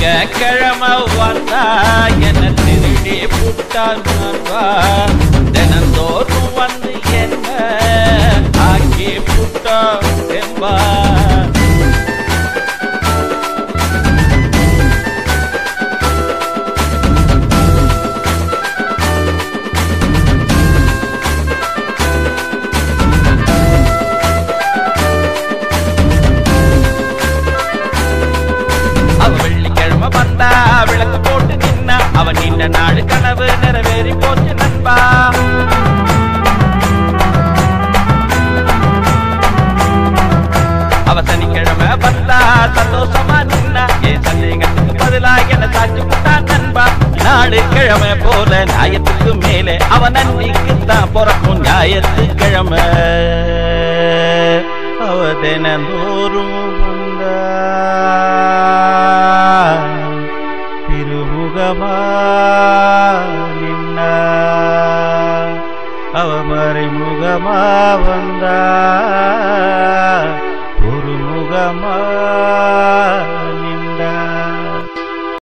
திங்க கிழமை வந்தா என்ன திருடி புட்டான் நண்பா தினந்தோறும் வந்து என்ன ஆக்கி புட்டா என்பா அவ வெள்ளிக்கிழமை வந்தா விளக்கு போட்டு நின்னா அவன் நீண்ட நாடு கனவு நிறைவேறி போச்சு நண்பா அவ சனிக்கிழமை வந்தா சந்தோஷமா நின்னா என் சந்தேகத்துக்கு பதிலா என்ன சாட்சி விட்டா நண்பா நாடு கிழமை போல நியாயத்துக்கு மேலே அவன் நன்றிக்கு தான் பிறக்கும் ஞாயிற்றுக்கிழமை அவ தினந்தோறும் வந்தா திருமுகமா நின்னா அவ மறைமுகமா வந்தா